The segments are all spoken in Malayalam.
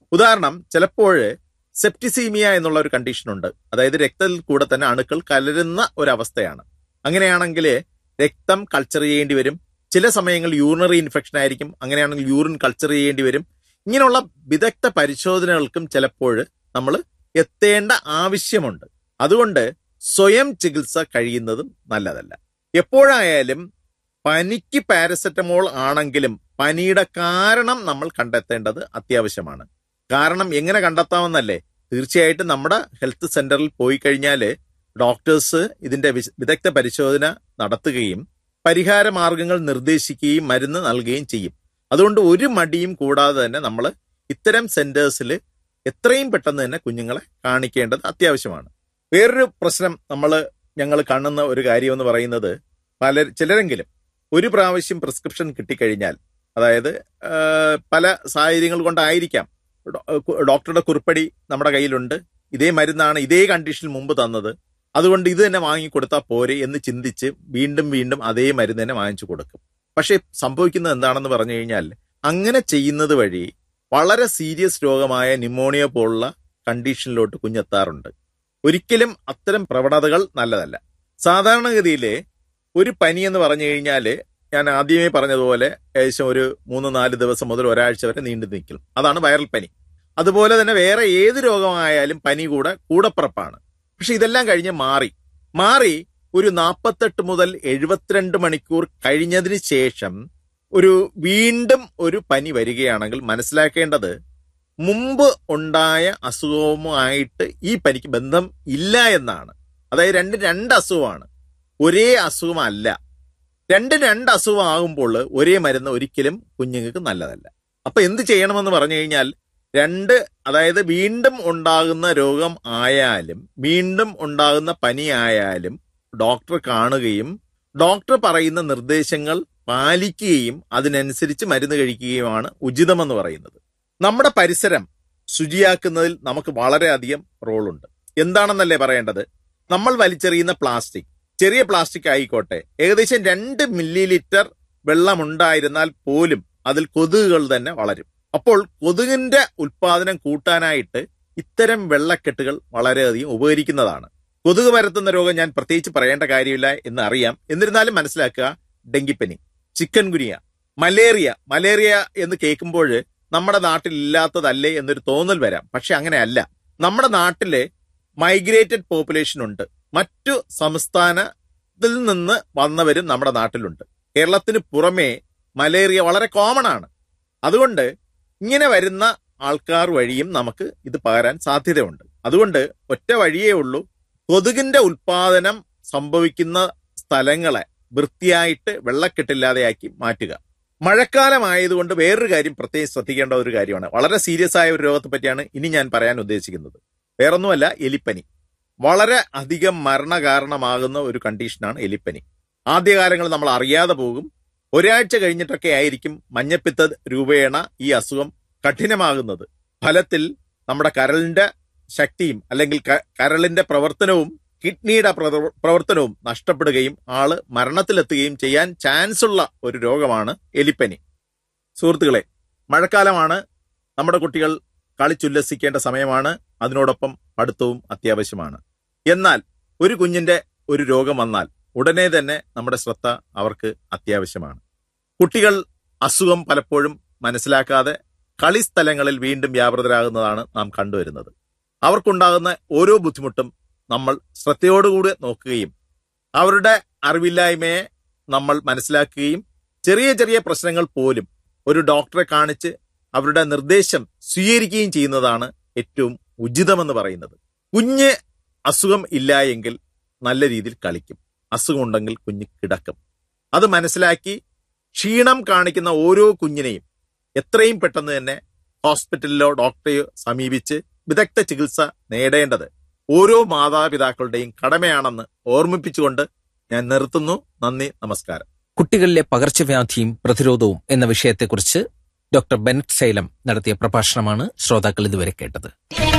ഉദാഹരണം ചിലപ്പോൾ സെപ്റ്റിസീമിയ എന്നുള്ള ഒരു കണ്ടീഷൻ ഉണ്ട് അതായത് രക്തത്തിൽ കൂടെ തന്നെ അണുക്കൾ കലരുന്ന ഒരവസ്ഥയാണ് അങ്ങനെയാണെങ്കിൽ രക്തം കൾച്ചർ ചെയ്യേണ്ടി വരും ചില സമയങ്ങളിൽ യൂറിനറി ഇൻഫെക്ഷൻ ആയിരിക്കും അങ്ങനെയാണെങ്കിൽ യൂറിൻ കൾച്ചർ ചെയ്യേണ്ടി വരും ഇങ്ങനെയുള്ള വിദഗ്ധ പരിശോധനകൾക്കും ചിലപ്പോൾ നമ്മൾ എത്തേണ്ട ആവശ്യമുണ്ട് അതുകൊണ്ട് സ്വയം ചികിത്സ കഴിയുന്നതും നല്ലതല്ല എപ്പോഴായാലും പനിക്ക് പാരസെറ്റമോൾ ആണെങ്കിലും പനിയുടെ കാരണം നമ്മൾ കണ്ടെത്തേണ്ടത് അത്യാവശ്യമാണ് കാരണം എങ്ങനെ കണ്ടെത്താമെന്നല്ലേ തീർച്ചയായിട്ടും നമ്മുടെ ഹെൽത്ത് സെന്ററിൽ പോയി കഴിഞ്ഞാൽ ഡോക്ടേഴ്സ് ഇതിന്റെ വിശ- വിദഗ്ധ പരിശോധന നടത്തുകയും പരിഹാര മാർഗങ്ങൾ നിർദ്ദേശിക്കുകയും മരുന്ന് നൽകുകയും ചെയ്യും അതുകൊണ്ട് ഒരു മടിയും കൂടാതെ തന്നെ നമ്മൾ ഇത്തരം സെന്റേഴ്സിൽ എത്രയും പെട്ടെന്ന് തന്നെ കുഞ്ഞുങ്ങളെ കാണിക്കേണ്ടത് അത്യാവശ്യമാണ് വേറൊരു പ്രശ്നം നമ്മൾ ഞങ്ങൾ കാണുന്ന ഒരു കാര്യം എന്ന് പറയുന്നത് പല ചിലരെങ്കിലും ഒരു പ്രാവശ്യം പ്രിസ്ക്രിപ്ഷൻ കിട്ടിക്കഴിഞ്ഞാൽ അതായത് ആ, പല സാഹചര്യങ്ങൾ കൊണ്ടായിരിക്കാം ഡോ- ഡോക്ടറുടെ കുറിപ്പടി നമ്മുടെ കയ്യിലുണ്ട് ഇതേ മരുന്നാണ് ഇതേ കണ്ടീഷനിൽ മുമ്പ് തന്നത് അതുകൊണ്ട് ഇത് തന്നെ വാങ്ങിക്കൊടുത്താൽ പോരെ എന്ന് ചിന്തിച്ച് വീണ്ടും വീണ്ടും അതേ മരുന്ന് തന്നെ വാങ്ങിച്ചു കൊടുക്കും പക്ഷെ സംഭവിക്കുന്നത് എന്താണെന്ന് പറഞ്ഞു കഴിഞ്ഞാൽ അങ്ങനെ ചെയ്യുന്നത് വഴി വളരെ സീരിയസ് രോഗമായ ന്യൂമോണിയ പോലുള്ള കണ്ടീഷനിലോട്ട് കുഞ്ഞെത്താറുണ്ട് ഒരിക്കലും അത്തരം പ്രവണതകൾ നല്ലതല്ല സാധാരണഗതിയിലെ ഒരു പനി എന്ന് പറഞ്ഞു കഴിഞ്ഞാൽ ഞാൻ ആദ്യമേ പറഞ്ഞതുപോലെ ഏകദേശം ഒരു മൂന്ന് നാല് ദിവസം മുതൽ ഒരാഴ്ച വരെ നീണ്ടു നിൽക്കും അതാണ് വൈറൽ പനി അതുപോലെ തന്നെ വേറെ ഏത് രോഗമായാലും പനി കൂടെ കൂടപ്പിറപ്പാണ് പക്ഷെ ഇതെല്ലാം കഴിഞ്ഞ് മാറി മാറി ഒരു നാൽപ്പത്തെട്ട് മുതൽ എഴുപത്തിരണ്ട് മണിക്കൂർ കഴിഞ്ഞതിന് ശേഷം ഒരു വീണ്ടും ഒരു പനി വരികയാണെങ്കിൽ മനസ്സിലാക്കേണ്ടത് മുമ്പ് ഉണ്ടായ അസുഖവുമായിട്ട് ഈ പനിക്ക് ബന്ധം ഇല്ല എന്നാണ് അതായത് രണ്ട് രണ്ട് അസുഖമാണ് ഒരേ അസുഖമല്ല രണ്ട് രണ്ട് അസുഖമാകുമ്പോൾ ഒരേ മരുന്ന് ഒരിക്കലും കുഞ്ഞുങ്ങൾക്ക് നല്ലതല്ല അപ്പൊ എന്ത് ചെയ്യണമെന്ന് പറഞ്ഞു കഴിഞ്ഞാൽ രണ്ട് അതായത് വീണ്ടും ഉണ്ടാകുന്ന രോഗം ആയാലും വീണ്ടും ഉണ്ടാകുന്ന പനി ആയാലും ഡോക്ടർ കാണുകയും ഡോക്ടർ പറയുന്ന നിർദ്ദേശങ്ങൾ പാലിക്കുകയും അതിനനുസരിച്ച് മരുന്ന് കഴിക്കുകയുമാണ് ഉചിതമെന്ന് പറയുന്നത് നമ്മുടെ പരിസരം ശുചിയാക്കുന്നതിൽ നമുക്ക് വളരെയധികം റോളുണ്ട് എന്താണെന്നല്ലേ പറയേണ്ടത് നമ്മൾ വലിച്ചെറിയുന്ന പ്ലാസ്റ്റിക് ചെറിയ പ്ലാസ്റ്റിക് ആയിക്കോട്ടെ ഏകദേശം രണ്ട് മില്ലി ലിറ്റർ വെള്ളമുണ്ടായിരുന്നാൽ പോലും അതിൽ കൊതുകുകൾ തന്നെ വളരും അപ്പോൾ കൊതുകിന്റെ ഉൽപാദനം കൂട്ടാനായിട്ട് ഇത്തരം വെള്ളക്കെട്ടുകൾ വളരെയധികം ഉപകരിക്കുന്നതാണ് കൊതുക് പരത്തുന്ന രോഗം ഞാൻ പ്രത്യേകിച്ച് പറയേണ്ട കാര്യമില്ല എന്ന് അറിയാം എന്നിരുന്നാലും മനസ്സിലാക്കുക ഡെങ്കിപ്പനി ചിക്കൻ ഗുനിയ മലേറിയ മലേറിയ എന്ന് കേൾക്കുമ്പോൾ നമ്മുടെ നാട്ടിൽ ഇല്ലാത്തതല്ലേ എന്നൊരു തോന്നൽ വരാം പക്ഷെ അങ്ങനെയല്ല നമ്മുടെ നാട്ടിലെ മൈഗ്രേറ്റഡ് പോപ്പുലേഷൻ ഉണ്ട് മറ്റു സംസ്ഥാനത്തിൽ നിന്ന് വന്നവരും നമ്മുടെ നാട്ടിലുണ്ട് കേരളത്തിന് പുറമേ മലേറിയ വളരെ കോമൺ ആണ് അതുകൊണ്ട് ഇങ്ങനെ വരുന്ന ആൾക്കാർ വഴിയും നമുക്ക് ഇത് പകരാൻ സാധ്യതയുണ്ട് അതുകൊണ്ട് ഒറ്റ വഴിയേ ഉള്ളൂ കൊതുകിന്റെ ഉൽപാദനം സംഭവിക്കുന്ന സ്ഥലങ്ങളെ വൃത്തിയായിട്ട് വെള്ളക്കെട്ടില്ലാതെയാക്കി മാറ്റുക മഴക്കാലമായതുകൊണ്ട് വേറൊരു കാര്യം പ്രത്യേകം ശ്രദ്ധിക്കേണ്ട ഒരു കാര്യമാണ് വളരെ സീരിയസ് ആയ ഒരു രോഗത്തെ പറ്റിയാണ് ഇനി ഞാൻ പറയാൻ ഉദ്ദേശിക്കുന്നത് വേറൊന്നുമല്ല എലിപ്പനി വളരെ അധികം മരണകാരണമാകുന്ന ഒരു കണ്ടീഷനാണ് എലിപ്പനി ആദ്യകാലങ്ങളിൽ നമ്മൾ അറിയാതെ പോകും ഒരാഴ്ച കഴിഞ്ഞിട്ടൊക്കെ ആയിരിക്കും മഞ്ഞപ്പിത്ത രൂപേണ ഈ അസുഖം കഠിനമാകുന്നത് ഫലത്തിൽ നമ്മുടെ കരളിന്റെ ശക്തിയും അല്ലെങ്കിൽ ക- കരളിന്റെ പ്രവർത്തനവും കിഡ്നിയുടെ പ്രവർ- പ്രവർത്തനവും നഷ്ടപ്പെടുകയും ആള് മരണത്തിലെത്തുകയും ചെയ്യാൻ ചാൻസ് ഉള്ള ഒരു രോഗമാണ് എലിപ്പനി സുഹൃത്തുക്കളെ മഴക്കാലമാണ് നമ്മുടെ കുട്ടികൾ കളിച്ചുല്ലസിക്കേണ്ട സമയമാണ് അതിനോടൊപ്പം പഠിത്തവും അത്യാവശ്യമാണ് എന്നാൽ ഒരു കുഞ്ഞിന്റെ ഒരു രോഗം വന്നാൽ ഉടനെ തന്നെ നമ്മുടെ ശ്രദ്ധ അവർക്ക് അത്യാവശ്യമാണ് കുട്ടികൾ അസുഖം പലപ്പോഴും മനസ്സിലാക്കാതെ കളിസ്ഥലങ്ങളിൽ വീണ്ടും വ്യാപൃതരാകുന്നതാണ് നാം കണ്ടുവരുന്നത് അവർക്കുണ്ടാകുന്ന ഓരോ ബുദ്ധിമുട്ടും നമ്മൾ ശ്രദ്ധയോടുകൂടി നോക്കുകയും അവരുടെ അറിവില്ലായ്മയെ നമ്മൾ മനസ്സിലാക്കുകയും ചെറിയ ചെറിയ പ്രശ്നങ്ങൾ പോലും ഒരു ഡോക്ടറെ കാണിച്ച് അവരുടെ നിർദ്ദേശം സ്വീകരിക്കുകയും ചെയ്യുന്നതാണ് ഏറ്റവും ഉചിതമെന്ന് പറയുന്നത് കുഞ്ഞ് അസുഖം ഇല്ല എങ്കിൽ നല്ല രീതിയിൽ കളിക്കും അസുഖമുണ്ടെങ്കിൽ കുഞ്ഞ് കിടക്കും അത് മനസ്സിലാക്കി ക്ഷീണം കാണിക്കുന്ന ഓരോ കുഞ്ഞിനെയും എത്രയും പെട്ടെന്ന് തന്നെ ഹോസ്പിറ്റലിലോ ഡോക്ടറെയോ സമീപിച്ച് വിദഗ്ധ ചികിത്സ നേടേണ്ടത് ഓരോ മാതാപിതാക്കളുടെയും കടമയാണെന്ന് ഓർമ്മിപ്പിച്ചുകൊണ്ട് ഞാൻ നിർത്തുന്നു നന്ദി നമസ്കാരം കുട്ടികളിലെ പകർച്ചവ്യാധിയും പ്രതിരോധവും എന്ന വിഷയത്തെക്കുറിച്ച് ഡോക്ടർ ബെനറ്റ് സൈലം നടത്തിയ പ്രഭാഷണമാണ് ശ്രോതാക്കൾ ഇതുവരെ കേട്ടത്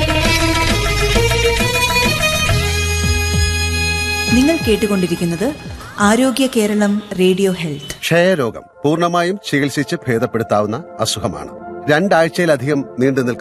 നിങ്ങൾ കേട്ടുകൊണ്ടിരിക്കുന്നത് ആരോഗ്യ കേരളം റേഡിയോ ഹെൽത്ത് ക്ഷയരോഗം പൂർണ്ണമായും ചികിത്സിച്ച് ഭേദപ്പെടുത്താവുന്ന അസുഖമാണ് രണ്ടാഴ്ചയിലധികം നീണ്ടു